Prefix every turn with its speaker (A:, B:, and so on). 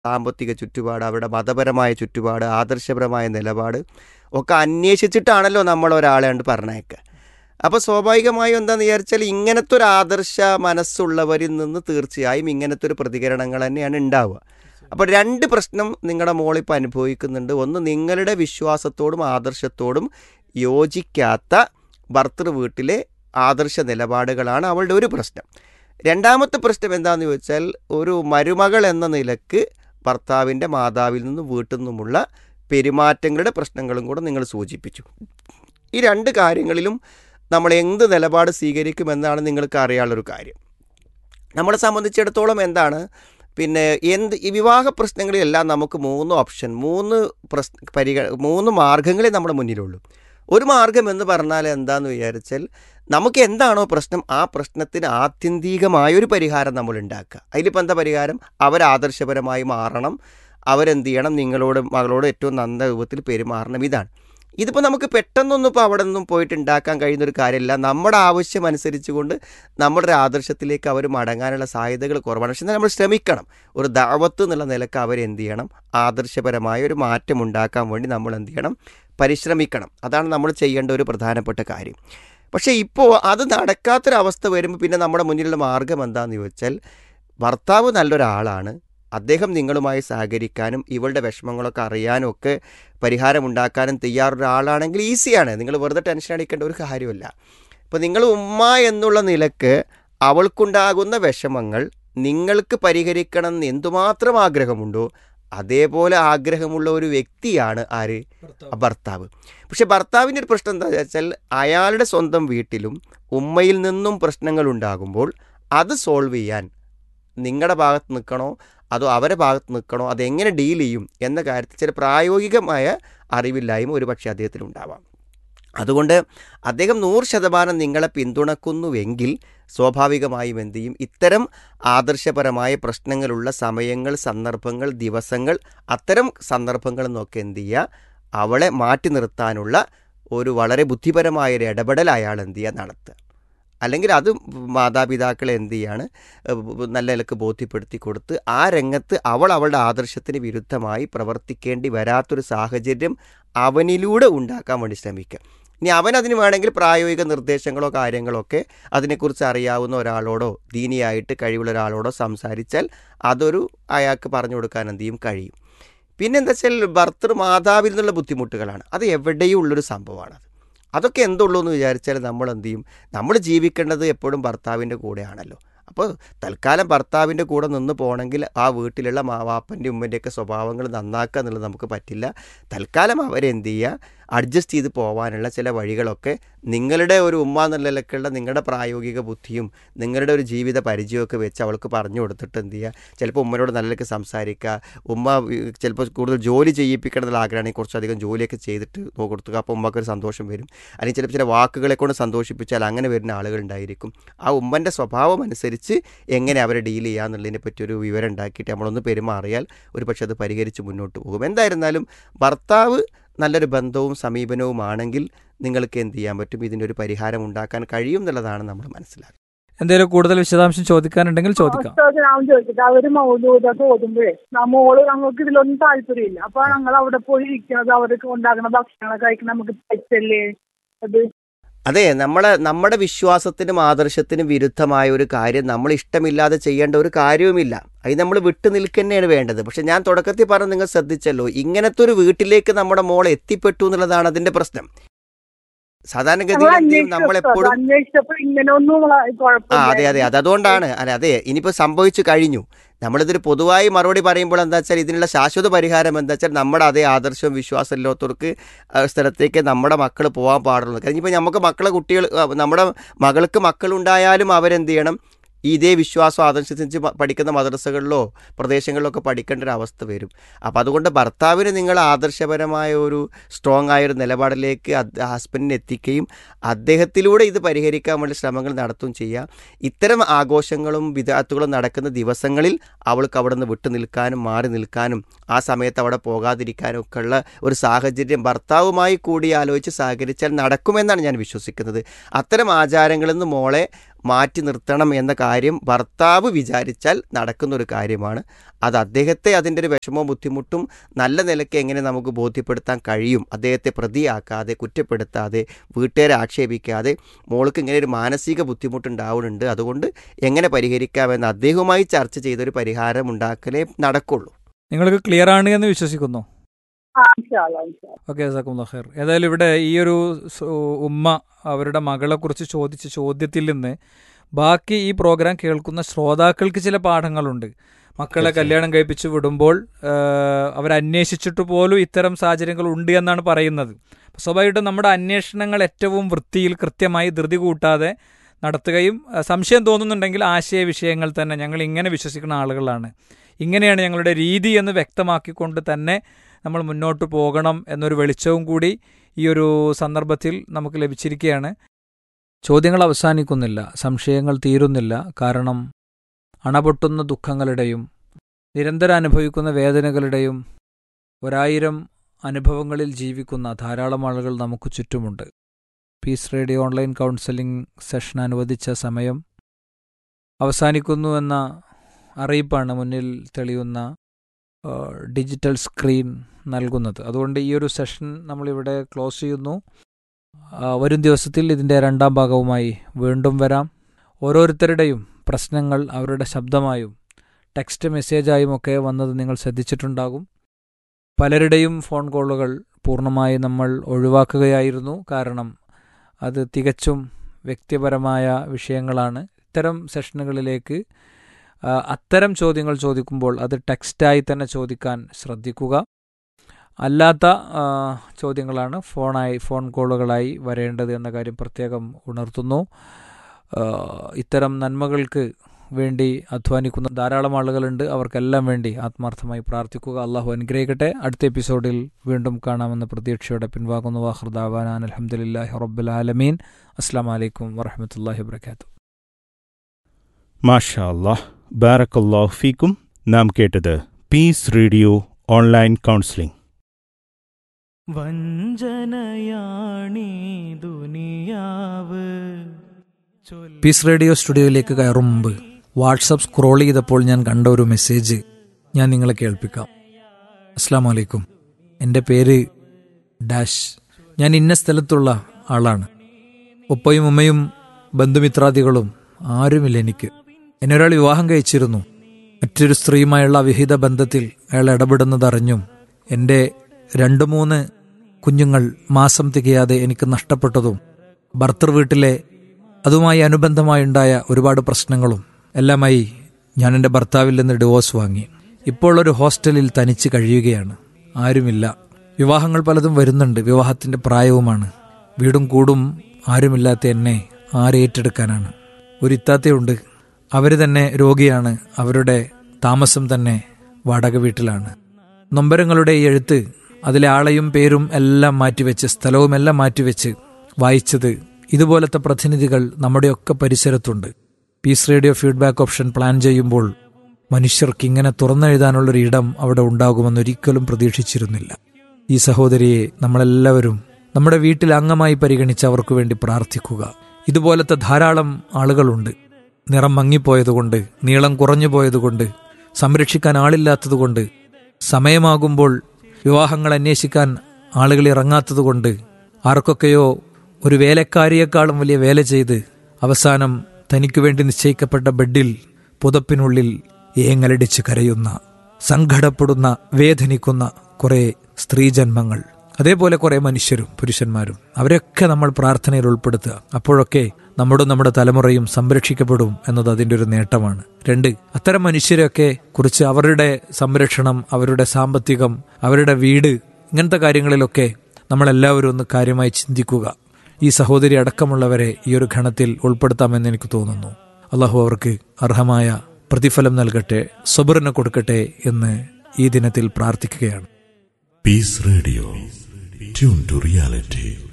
A: സാമ്പത്തിക ചുറ്റുപാട് അവരുടെ മതപരമായ ചുറ്റുപാട് ആദർശപരമായ നിലപാട് ഒക്കെ അന്വേഷിച്ചിട്ടാണല്ലോ നമ്മൾ ഒരാളെ കണ്ട് പറഞ്ഞേക്കുക അപ്പോൾ സ്വാഭാവികമായും എന്താണെന്ന് വിചാരിച്ചാൽ ഇങ്ങനത്തെ ഒരു ആദർശ മനസ്സുള്ളവരിൽ നിന്ന് തീർച്ചയായും ഇങ്ങനത്തെ ഒരു പ്രതികരണങ്ങൾ തന്നെയാണ് ഉണ്ടാവുക അപ്പോൾ രണ്ട് പ്രശ്നം നിങ്ങളുടെ മോളിപ്പോൾ അനുഭവിക്കുന്നുണ്ട് ഒന്ന് നിങ്ങളുടെ വിശ്വാസത്തോടും ആദർശത്തോടും യോജിക്കാത്ത ഭർത്തൃ വീട്ടിലെ ആദർശ നിലപാടുകളാണ് അവളുടെ ഒരു പ്രശ്നം രണ്ടാമത്തെ പ്രശ്നം എന്താണെന്ന് ചോദിച്ചാൽ ഒരു മരുമകൾ എന്ന നിലക്ക് ഭർത്താവിൻ്റെ മാതാവിൽ നിന്നും വീട്ടിൽ നിന്നുമുള്ള പെരുമാറ്റങ്ങളുടെ പ്രശ്നങ്ങളും കൂടെ നിങ്ങൾ സൂചിപ്പിച്ചു ഈ രണ്ട് കാര്യങ്ങളിലും നമ്മൾ എന്ത് നിലപാട് സ്വീകരിക്കുമെന്നാണ് നിങ്ങൾക്ക് അറിയാനുള്ളൊരു കാര്യം നമ്മളെ സംബന്ധിച്ചിടത്തോളം എന്താണ് പിന്നെ എന്ത് ഈ വിവാഹ പ്രശ്നങ്ങളിലെല്ലാം നമുക്ക് മൂന്ന് ഓപ്ഷൻ മൂന്ന് പ്രശ്ന പരിഗ മൂന്ന് മാർഗങ്ങളെ നമ്മുടെ മുന്നിലുള്ളൂ ഒരു മാർഗം എന്ന് പറഞ്ഞാൽ എന്താന്ന് വിചാരിച്ചാൽ നമുക്ക് എന്താണോ പ്രശ്നം ആ പ്രശ്നത്തിന് ആത്യന്തികമായൊരു പരിഹാരം നമ്മൾ ഉണ്ടാക്കുക അതിലിപ്പോൾ എന്താ പരിഹാരം അവരാദർശപരമായി മാറണം അവരെന്ത് ചെയ്യണം നിങ്ങളോട് മകളോട് ഏറ്റവും നല്ല രൂപത്തിൽ പെരുമാറണം ഇതാണ് ഇതിപ്പോൾ നമുക്ക് പെട്ടെന്നൊന്നും ഇപ്പോൾ അവിടെ നിന്നും പോയിട്ട് ഉണ്ടാക്കാൻ കഴിയുന്ന ഒരു കാര്യമല്ല നമ്മുടെ ആവശ്യം അനുസരിച്ചുകൊണ്ട് നമ്മുടെ ഒരു ആദർശത്തിലേക്ക് അവർ മടങ്ങാനുള്ള സാധ്യതകൾ കുറവാണ് പക്ഷേ നമ്മൾ ശ്രമിക്കണം ഒരു ദാവത്ത് എന്നുള്ള നിലക്ക് അവരെന്ത് ചെയ്യണം ആദർശപരമായ ഒരു മാറ്റം ഉണ്ടാക്കാൻ വേണ്ടി നമ്മൾ എന്ത് ചെയ്യണം പരിശ്രമിക്കണം അതാണ് നമ്മൾ ചെയ്യേണ്ട ഒരു പ്രധാനപ്പെട്ട കാര്യം പക്ഷേ ഇപ്പോൾ അത് നടക്കാത്തൊരവസ്ഥ വരുമ്പോൾ പിന്നെ നമ്മുടെ മുന്നിലുള്ള മാർഗം എന്താണെന്ന് ചോദിച്ചാൽ ഭർത്താവ് നല്ലൊരാളാണ് അദ്ദേഹം നിങ്ങളുമായി സഹകരിക്കാനും ഇവളുടെ വിഷമങ്ങളൊക്കെ അറിയാനും ഒക്കെ പരിഹാരമുണ്ടാക്കാനും തയ്യാറൊരാളാണെങ്കിൽ ഈസിയാണ് നിങ്ങൾ വെറുതെ ടെൻഷൻ അടിക്കേണ്ട ഒരു കാര്യമല്ല ഇപ്പോൾ നിങ്ങൾ ഉമ്മ എന്നുള്ള നിലക്ക് അവൾക്കുണ്ടാകുന്ന വിഷമങ്ങൾ നിങ്ങൾക്ക് പരിഹരിക്കണം എന്ന് എന്തുമാത്രം ആഗ്രഹമുണ്ടോ അതേപോലെ ആഗ്രഹമുള്ള ഒരു വ്യക്തിയാണ് ആര് ഭർത്താവ് പക്ഷെ ഭർത്താവിൻ്റെ ഒരു പ്രശ്നം എന്താ വെച്ചാൽ അയാളുടെ സ്വന്തം വീട്ടിലും ഉമ്മയിൽ നിന്നും പ്രശ്നങ്ങൾ ഉണ്ടാകുമ്പോൾ അത് സോൾവ് ചെയ്യാൻ നിങ്ങളുടെ ഭാഗത്ത് നിൽക്കണോ അതോ അവരെ ഭാഗത്ത് നിൽക്കണോ അതെങ്ങനെ ഡീൽ ചെയ്യും എന്ന കാര്യത്തിൽ ചില പ്രായോഗികമായ അറിവില്ലായ്മ ഒരു പക്ഷേ അദ്ദേഹത്തിനുണ്ടാവാം അതുകൊണ്ട് അദ്ദേഹം നൂറ് ശതമാനം നിങ്ങളെ പിന്തുണക്കുന്നുവെങ്കിൽ സ്വാഭാവികമായും എന്ത് ചെയ്യും ഇത്തരം ആദർശപരമായ പ്രശ്നങ്ങളുള്ള സമയങ്ങൾ സന്ദർഭങ്ങൾ ദിവസങ്ങൾ അത്തരം സന്ദർഭങ്ങളിൽ നിന്നൊക്കെ എന്ത് ചെയ്യുക അവളെ മാറ്റി നിർത്താനുള്ള ഒരു വളരെ ബുദ്ധിപരമായ ഒരു ഇടപെടൽ അയാൾ എന്ത് ചെയ്യുക നടത്തുക അല്ലെങ്കിൽ അത് മാതാപിതാക്കളെ എന്ത് ചെയ്യാണ് നല്ല നിലക്ക് ബോധ്യപ്പെടുത്തി കൊടുത്ത് ആ രംഗത്ത് അവൾ അവളുടെ ആദർശത്തിന് വിരുദ്ധമായി പ്രവർത്തിക്കേണ്ടി വരാത്തൊരു സാഹചര്യം അവനിലൂടെ ഉണ്ടാക്കാൻ വേണ്ടി ശ്രമിക്കുക ഇനി അവൻ അതിന് വേണമെങ്കിൽ പ്രായോഗിക നിർദ്ദേശങ്ങളോ കാര്യങ്ങളോ ഒക്കെ അതിനെക്കുറിച്ച് അറിയാവുന്ന ഒരാളോടോ ദീനിയായിട്ട് കഴിവുള്ള ഒരാളോടോ സംസാരിച്ചാൽ അതൊരു അയാൾക്ക് പറഞ്ഞു കൊടുക്കാൻ എന്ത് ചെയ്യും കഴിയും പിന്നെ എന്താ വെച്ചാൽ ഭർത്തൃ മാതാവിൽ നിന്നുള്ള ബുദ്ധിമുട്ടുകളാണ് അത് എവിടെയും ഉള്ളൊരു സംഭവമാണത് അതൊക്കെ എന്തുള്ളൂ എന്ന് വിചാരിച്ചാൽ നമ്മൾ എന്ത് ചെയ്യും നമ്മൾ ജീവിക്കേണ്ടത് എപ്പോഴും ഭർത്താവിൻ്റെ കൂടെയാണല്ലോ അപ്പോൾ തൽക്കാലം ഭർത്താവിൻ്റെ കൂടെ നിന്ന് പോകണമെങ്കിൽ ആ വീട്ടിലുള്ള മാവാപ്പൻ്റെ ഉമ്മൻ്റെയൊക്കെ സ്വഭാവങ്ങൾ നന്നാക്കുക എന്നുള്ളത് നമുക്ക് പറ്റില്ല തൽക്കാലം അവരെന്ത് ചെയ്യുക അഡ്ജസ്റ്റ് ചെയ്ത് പോകാനുള്ള ചില വഴികളൊക്കെ നിങ്ങളുടെ ഒരു ഉമ്മ എന്നുള്ളതിലൊക്കെയുള്ള നിങ്ങളുടെ പ്രായോഗിക ബുദ്ധിയും നിങ്ങളുടെ ഒരു ജീവിത പരിചയമൊക്കെ വെച്ച് അവൾക്ക് പറഞ്ഞു കൊടുത്തിട്ട് എന്ത് ചെയ്യുക ചിലപ്പോൾ ഉമ്മനോട് നല്ലതൊക്കെ സംസാരിക്കുക ഉമ്മ ചിലപ്പോൾ കൂടുതൽ ജോലി ചെയ്യിപ്പിക്കണം എന്നുള്ള ആഗ്രഹമാണെങ്കിൽ കുറച്ചധികം ജോലിയൊക്കെ ചെയ്തിട്ട് കൊടുക്കുക അപ്പോൾ ഉമ്മക്കൊരു സന്തോഷം വരും അല്ലെങ്കിൽ ചിലപ്പോൾ ചില വാക്കുകളെ കൊണ്ട് സന്തോഷിപ്പിച്ചാൽ അങ്ങനെ വരുന്ന ആളുകളുണ്ടായിരിക്കും ആ ഉമ്മൻ്റെ സ്വഭാവം അനുസരിച്ച് എങ്ങനെ അവരെ ഡീൽ ചെയ്യുക എന്നുള്ളതിനെ പറ്റി ഒരു വിവരം ഉണ്ടാക്കിയിട്ട് നമ്മളൊന്ന് പെരുമാറിയാൽ ഒരു പക്ഷേ അത് പരിഹരിച്ച് മുന്നോട്ട് പോകും എന്തായിരുന്നാലും ഭർത്താവ് നല്ലൊരു ബന്ധവും സമീപനവുമാണെങ്കിൽ നിങ്ങൾക്ക് എന്ത് ചെയ്യാൻ പറ്റും ഇതിൻ്റെ ഒരു പരിഹാരം ഉണ്ടാക്കാൻ കഴിയും എന്നുള്ളതാണ് നമ്മൾ മനസ്സിലാക്കുന്നത്
B: എന്തെങ്കിലും കൂടുതൽ വിശദാംശം ചോദിക്കാനുണ്ടെങ്കിൽ ചോദിക്കാം
C: ഞാൻ ചോദിക്കട്ടെ അവര് മൗലൂദൊക്കെ ഓതുമ്പോഴേ മോള് ഞങ്ങൾക്ക് ഇതിലൊന്നും താല്പര്യമില്ല അപ്പൊ ഞങ്ങൾ അവിടെ പോയി ഇരിക്കുന്നത് അവർക്ക് ഉണ്ടാക്കുന്ന ഭക്ഷണങ്ങളൊക്കെ കഴിക്കണം നമുക്ക് പറ്റല്ലേ അത്
A: അതെ നമ്മളെ നമ്മുടെ വിശ്വാസത്തിനും ആദർശത്തിനും വിരുദ്ധമായ ഒരു കാര്യം നമ്മൾ ഇഷ്ടമില്ലാതെ ചെയ്യേണ്ട ഒരു കാര്യവുമില്ല അത് നമ്മൾ വിട്ടു നിൽക്കുന്നതാണ് വേണ്ടത് പക്ഷെ ഞാൻ തുടക്കത്തിൽ പറഞ്ഞ് നിങ്ങൾ ശ്രദ്ധിച്ചല്ലോ ഇങ്ങനത്തെ ഒരു വീട്ടിലേക്ക് നമ്മുടെ മോൾ എത്തിപ്പെട്ടു എന്നുള്ളതാണ് അതിന്റെ പ്രശ്നം സാധാരണഗതിയിൽ നമ്മളെപ്പോഴും
C: അന്വേഷിച്ചപ്പോ ഇങ്ങനെ ഒന്നും
A: ആ അതെ അതെ അത് അതുകൊണ്ടാണ് അല്ല അതെ ഇനിയിപ്പോൾ സംഭവിച്ചു കഴിഞ്ഞു നമ്മളിതൊരു പൊതുവായി മറുപടി പറയുമ്പോൾ എന്താ വെച്ചാൽ ഇതിനുള്ള ശാശ്വത പരിഹാരം എന്താ വെച്ചാൽ നമ്മുടെ അതേ ആദർശവും വിശ്വാസം ഇല്ലാത്തവർക്ക് സ്ഥലത്തേക്ക് നമ്മുടെ മക്കൾ പോകാൻ പാടുള്ളൂ കാരണം ഇപ്പോൾ നമുക്ക് മക്കളെ കുട്ടികൾ നമ്മുടെ മകൾക്ക് മക്കളുണ്ടായാലും അവരെന്ത് ചെയ്യണം ഇതേ വിശ്വാസം ആദർശിച്ച് പഠിക്കുന്ന മദ്രസകളിലോ പ്രദേശങ്ങളിലോ ഒക്കെ പഠിക്കേണ്ട ഒരു അവസ്ഥ വരും അപ്പോൾ അതുകൊണ്ട് ഭർത്താവിന് നിങ്ങൾ ആദർശപരമായ ഒരു സ്ട്രോങ് ആയ ഒരു നിലപാടിലേക്ക് ഹസ്ബൻഡിനെ എത്തിക്കുകയും അദ്ദേഹത്തിലൂടെ ഇത് പരിഹരിക്കാൻ വേണ്ടി ശ്രമങ്ങൾ നടത്തുകയും ചെയ്യുക ഇത്തരം ആഘോഷങ്ങളും വിദാത്തുകളും നടക്കുന്ന ദിവസങ്ങളിൽ അവൾക്ക് അവിടെ നിന്ന് വിട്ടു നിൽക്കാനും മാറി നിൽക്കാനും ആ സമയത്ത് അവിടെ പോകാതിരിക്കാനും ഒക്കെ ഉള്ള ഒരു സാഹചര്യം ഭർത്താവുമായി കൂടി ആലോചിച്ച് സഹകരിച്ചാൽ നടക്കുമെന്നാണ് ഞാൻ വിശ്വസിക്കുന്നത് അത്തരം ആചാരങ്ങളിൽ നിന്ന് മോളെ മാറ്റി നിർത്തണം എന്ന കാര്യം ഭർത്താവ് വിചാരിച്ചാൽ നടക്കുന്ന ഒരു കാര്യമാണ് അത് അദ്ദേഹത്തെ അതിൻ്റെ ഒരു വിഷമവും ബുദ്ധിമുട്ടും നല്ല നിലയ്ക്ക് എങ്ങനെ നമുക്ക് ബോധ്യപ്പെടുത്താൻ കഴിയും അദ്ദേഹത്തെ പ്രതിയാക്കാതെ കുറ്റപ്പെടുത്താതെ വീട്ടുകാരെ ആക്ഷേപിക്കാതെ മോൾക്ക് ഇങ്ങനെ ഒരു മാനസിക ബുദ്ധിമുട്ടുണ്ടാവുന്നുണ്ട് അതുകൊണ്ട് എങ്ങനെ പരിഹരിക്കാമെന്ന് അദ്ദേഹവുമായി ചർച്ച ചെയ്തൊരു പരിഹാരം ഉണ്ടാക്കലേ നടക്കുള്ളൂ
B: നിങ്ങൾക്ക് ക്ലിയർ ആണ് എന്ന് വിശ്വസിക്കുന്നു
C: ആ ഇൻഷാല്ലാ ഇൻഷാല്ലാ
B: ഓക്കെ ജസാക്കുമുല്ലാ ഖൈർ ഏതായാലും ഇവിടെ ഈ ഒരു സ് ഉമ്മ അവരുടെ മകളെക്കുറിച്ച് ചോദിച്ച ചോദ്യത്തിൽ നിന്ന് ബാക്കി ഈ പ്രോഗ്രാം കേൾക്കുന്ന ശ്രോതാക്കൾക്ക് ചില പാഠങ്ങളുണ്ട് മക്കളെ കല്യാണം കഴിപ്പിച്ച് വിടുമ്പോൾ ആ, അവരന്വേഷിച്ചിട്ട് പോലും ഇത്തരം സാഹചര്യങ്ങൾ ഉണ്ട് എന്നാണ് പറയുന്നത് സ്വാഭാവികമായിട്ടും നമ്മുടെ അന്വേഷണങ്ങൾ ഏറ്റവും വൃത്തിയിൽ കൃത്യമായി ധൃതി കൂട്ടാതെ നടത്തുകയും ആ, സംശയം തോന്നുന്നുണ്ടെങ്കിൽ ആശയ വിഷയങ്ങൾ തന്നെ ഞങ്ങൾ ഇങ്ങനെ വിശ്വസിക്കുന്ന ആളുകളാണ് ഇങ്ങനെയാണ് ഞങ്ങളുടെ രീതി എന്ന് വ്യക്തമാക്കിക്കൊണ്ട് തന്നെ നമ്മൾ മുന്നോട്ട് പോകണം എന്നൊരു വെളിച്ചവും കൂടി ഈ ഒരു സന്ദർഭത്തിൽ നമുക്ക് ലഭിച്ചിരിക്കുകയാണ് ചോദ്യങ്ങൾ അവസാനിക്കുന്നില്ല സംശയങ്ങൾ തീരുന്നില്ല കാരണം അണപൊട്ടുന്ന ദുഃഖങ്ങളുടെയും നിരന്തരം അനുഭവിക്കുന്ന വേദനകളുടെയും ഒരായിരം അനുഭവങ്ങളിൽ ജീവിക്കുന്ന ധാരാളം ആളുകൾ നമുക്ക് ചുറ്റുമുണ്ട് peace radio online counselling session അനുവദിച്ച സമയം അവസാനിക്കുന്നു എന്ന അറിയിപ്പാണ് മുന്നിൽ തെളിയുന്ന ആ, ഡിജിറ്റൽ സ്ക്രീൻ നൽകുന്നത് അതുകൊണ്ട് ഈ ഒരു സെഷൻ നമ്മളിവിടെ ക്ലോസ് ചെയ്യുന്നു ആ, വരും ദിവസത്തിൽ ഇതിൻ്റെ രണ്ടാം ഭാഗവുമായി വീണ്ടും വരാം ഓരോരുത്തരുടെയും പ്രശ്നങ്ങൾ അവരുടെ ശബ്ദമായും ടെക്സ്റ്റ് മെസ്സേജായും ഒക്കെ വന്നത് നിങ്ങൾ ശ്രദ്ധിച്ചിട്ടുണ്ടാകും പലരുടെയും ഫോൺ കോളുകൾ പൂർണ്ണമായി നമ്മൾ ഒഴിവാക്കുകയായിരുന്നു കാരണം അത് തികച്ചും വ്യക്തിപരമായ വിഷയങ്ങളാണ് ഇത്തരം സെഷനുകളിലേക്ക് ആ, അത്തരം ചോദ്യങ്ങൾ ചോദിക്കുമ്പോൾ അത് ടെക്സ്റ്റായി തന്നെ ചോദിക്കാൻ ശ്രദ്ധിക്കുക അല്ലാത്ത ആ, ചോദ്യങ്ങളാണ് ഫോണായി ഫോൺ കോളുകളായി വരേണ്ടത് എന്ന കാര്യം പ്രത്യേകം ഉണർത്തുന്നു ആ, ഇത്തരം നന്മകൾക്ക് വേണ്ടി അധ്വാനിക്കുന്ന ധാരാളം ആളുകളുണ്ട് അവർക്കെല്ലാം വേണ്ടി ആത്മാർത്ഥമായി പ്രാർത്ഥിക്കുക അള്ളാഹു അനുഗ്രഹിക്കട്ടെ അടുത്ത എപ്പിസോഡിൽ വീണ്ടും കാണാമെന്ന പ്രതീക്ഷയോടെ പിൻവാങ്ങുന്നു വാഹൃദാവാൻ അലഹമുല്ലാഹി റബ്ബുൽ ആലമീൻ അസ്സാം വലൈക്കും വറഹമത്തല്ലാഹി വാത്തു
D: മാഷാ അല്ലാഹ് ബാറക്കല്ലാഹു ഫീക്കും നാം കേട്ടത് പീസ് റേഡിയോ ഓൺലൈൻ കൗൺസിലിംഗ്
E: വഞ്ചനയാണീ ദുനിയാവ്
B: പീസ് റേഡിയോ സ്റ്റുഡിയോയിലേക്ക് കയറും മുമ്പ് വാട്സപ്പ് സ്ക്രോൾ ചെയ്തപ്പോൾ ഞാൻ കണ്ട ഒരു മെസ്സേജ് ഞാൻ നിങ്ങളെ കേൾപ്പിക്കാം അസ്സാം വലൈക്കും എൻ്റെ പേര് ഡാഷ് ഞാൻ ഇന്ന സ്ഥലത്തുള്ള ആളാണ് ഉപ്പയും ഉമ്മയും ബന്ധുമിത്രാദികളും ആരുമില്ല എനിക്ക് എന്നെ ഒരാൾ വിവാഹം കഴിച്ചിരുന്നു മറ്റൊരു സ്ത്രീയുമായുള്ള അവിഹിത ബന്ധത്തിൽ അയാൾ ഇടപെടുന്നതറിഞ്ഞും എൻ്റെ രണ്ട് മൂന്ന് കുഞ്ഞുങ്ങൾ മാസം തികയാതെ എനിക്ക് നഷ്ടപ്പെട്ടതും ഭർത്തൃ വീട്ടിലെ അതുമായി അനുബന്ധമായുണ്ടായ ഒരുപാട് പ്രശ്നങ്ങളും എല്ലാമായി ഞാൻ എൻ്റെ ഭർത്താവിൽ നിന്ന് ഡിവോഴ്സ് വാങ്ങി ഇപ്പോൾ ഒരു ഹോസ്റ്റലിൽ തനിച്ച് കഴിയുകയാണ് ആരുമില്ല വിവാഹങ്ങൾ പലതും വരുന്നുണ്ട് വിവാഹത്തിന്റെ പ്രായവുമാണ് വീടും കൂടും ആരുമില്ലാത്ത എന്നെ ആരേറ്റെടുക്കാനാണ് ഒരു ഇത്താത്തയുണ്ട് അവർ തന്നെ രോഗിയാണ് അവരുടെ താമസം തന്നെ വാടക വീട്ടിലാണ് നൊമ്പരങ്ങളുടെ ഈ എഴുത്ത് അതിലെ ആളെയും പേരും എല്ലാം മാറ്റിവെച്ച് സ്ഥലവും എല്ലാം മാറ്റിവെച്ച് വായിച്ചത് ഇതുപോലത്തെ പ്രതിനിധികൾ നമ്മുടെയൊക്കെ പരിസരത്തുണ്ട് peace radio feedback option plan ചെയ്യുമ്പോൾ മനുഷ്യർക്ക് ഇങ്ങനെ തുറന്നെഴുതാനുള്ളൊരു ഇടം അവിടെ ഉണ്ടാകുമെന്നൊരിക്കലും പ്രതീക്ഷിച്ചിരുന്നില്ല ഈ സഹോദരിയെ നമ്മളെല്ലാവരും നമ്മുടെ വീട്ടിൽ അംഗമായി പരിഗണിച്ച് അവർക്ക് വേണ്ടി പ്രാർത്ഥിക്കുക ഇതുപോലത്തെ ധാരാളം ആളുകളുണ്ട് നിറം മങ്ങിപ്പോയതുകൊണ്ട് നീളം കുറഞ്ഞു പോയതുകൊണ്ട് സംരക്ഷിക്കാൻ ആളില്ലാത്തതുകൊണ്ട് സമയമാകുമ്പോൾ വിവാഹങ്ങൾ അന്വേഷിക്കാൻ ആളുകൾ ഇറങ്ങാത്തതുകൊണ്ട് ആർക്കൊക്കെയോ ഒരു വേലക്കാരിയേക്കാളും വലിയ വേല ചെയ്ത് അവസാനം തനിക്കു വേണ്ടി നിശ്ചയിക്കപ്പെട്ട ബെഡിൽ പുതപ്പിനുള്ളിൽ ഏങ്ങലടിച്ച് കരയുന്ന സങ്കടപ്പെടുന്ന വേദനിക്കുന്ന കുറെ സ്ത്രീജന്മങ്ങൾ അതേപോലെ കുറെ മനുഷ്യരും പുരുഷന്മാരും അവരൊക്കെ നമ്മൾ പ്രാർത്ഥനയിൽ ഉൾപ്പെടുത്തുക അപ്പോഴൊക്കെ നമ്മുടെ നമ്മുടെ തലമുറയും സംരക്ഷിക്കപ്പെടും എന്നത് അതിൻ്റെ ഒരു നേട്ടമാണ് രണ്ട് അത്തരം മനുഷ്യരെയൊക്കെ കുറിച്ച് അവരുടെ സംരക്ഷണം അവരുടെ സാമ്പത്തികം അവരുടെ വീട് ഇങ്ങനത്തെ കാര്യങ്ങളിലൊക്കെ നമ്മളെല്ലാവരും ഒന്ന് കാര്യമായി ചിന്തിക്കുക ഈ സഹോദരി അടക്കമുള്ളവരെ ഈ ഒരു ഘണത്തിൽ ഉൾപ്പെടുത്താമെന്ന് എനിക്ക് തോന്നുന്നു അള്ളാഹു അവർക്ക് അർഹമായ പ്രതിഫലം നൽകട്ടെ സബറിന് കൊടുക്കട്ടെ എന്ന് ഈ ദിനത്തിൽ പ്രാർത്ഥിക്കുകയാണ്
F: Peace Radio. Tune to reality.